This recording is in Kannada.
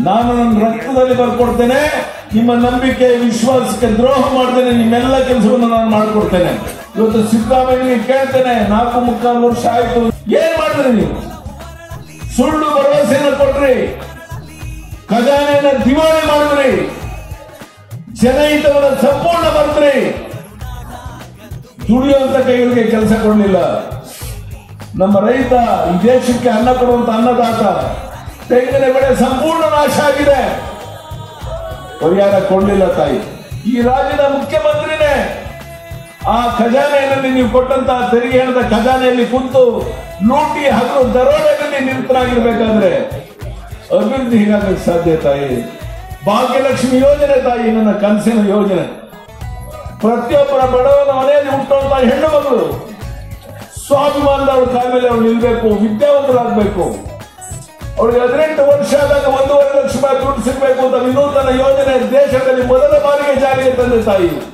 ನಾನು ನನ್ನ ರಕ್ತದಲ್ಲಿ ಬರ್ಕೊಡ್ತೇನೆ ನಿಮ್ಮ ನಂಬಿಕೆ ವಿಶ್ವಾಸಕ್ಕೆ ದ್ರೋಹ ಮಾಡ್ತೇನೆ ನಿಮ್ಮೆಲ್ಲ ಕೆಲಸವನ್ನು ನಾನು ಮಾಡ್ಕೊಡ್ತೇನೆ ಇವತ್ತು ಸಿದ್ದರಾಮಯ್ಯನಿಗೆ ಕೇಳ್ತೇನೆ ನಾಲ್ಕು ಮುಕ್ಕಾಲು ವರ್ಷ ಆಯ್ತು ಏನ್ ಮಾಡಿದ್ರಿ ನೀವು ಸುಳ್ಳು ಭರವಸೆಯನ್ನು ಕೊಟ್ರಿ ಖಜಾನೆಯನ್ನ ದಿವಾಳಿ ಮಾಡಿದ್ರಿ ಜನಹಿತವನ್ನ ಸಂಪೂರ್ಣ ಮಾಡಿದ್ರಿ ದುಡಿಯುವಂತ ಕೈಗಳಿಗೆ ಕೆಲಸ ಕೊಡಲಿಲ್ಲ ನಮ್ಮ ರೈತ ಈ ದೇಶಕ್ಕೆ ಅನ್ನ ಕೊಡುವಂತ ಅನ್ನದಾತ ತೆಂಗಿನ ಬೆಳೆ ಸಂಪೂರ್ಣ ನಾಶ ಆಗಿದೆ ಪರಿಹಾರ ಕೊಡಲಿಲ್ಲ ತಾಯಿ ಈ ರಾಜ್ಯದ ಮುಖ್ಯಮಂತ್ರಿನೇ ಆ ಖಜಾನೆಯಲ್ಲಿ ನೀವು ಕೊಟ್ಟಂತ ತೆರಿಗೆ ಹಣದ ಖಜಾನೆಯಲ್ಲಿ ಕುಂತು ಲೂಟಿ ಹಾಗೂ ದರೋಡೆಯಲ್ಲಿ ನಿರತರಾಗಿರ್ಬೇಕಾದ್ರೆ ಅಭಿವೃದ್ಧಿ ಹೀಗಾಗಕ್ಕೆ ಸಾಧ್ಯ ತಾಯಿ ಭಾಗ್ಯಲಕ್ಷ್ಮಿ ಯೋಜನೆ ತಾಯಿ ನನ್ನ ಕನಸಿನ ಯೋಜನೆ ಪ್ರತಿಯೊಬ್ಬರ ಬಡವನ ಮನೆಯಲ್ಲಿ ಹುಟ್ಟುವಂತ ಹೆಣ್ಣು ಮಗಳು ಸ್ವಾಭಿಮಾನದ ಅವಳ ಕಾಲ ಮೇಲೆ ಅವಳು ನಿಲ್ಬೇಕು ವಿದ್ಯಾವಂತರಾಗಬೇಕು ಅವಳಿಗೆ ಹದಿನೆಂಟು ವರ್ಷ ಆದಾಗ ಒಂದೂವರೆ ಲಕ್ಷ ರೂಪಾಯಿ ದುಡ್ಡು ಸಿಗಬೇಕು ಅಂತ ವಿನೂತನ ಯೋಜನೆ ದೇಶದಲ್ಲಿ ಮೊದಲ ಬಾರಿಗೆ ಜಾರಿಗೆ ತಂದೆ ತಾಯಿ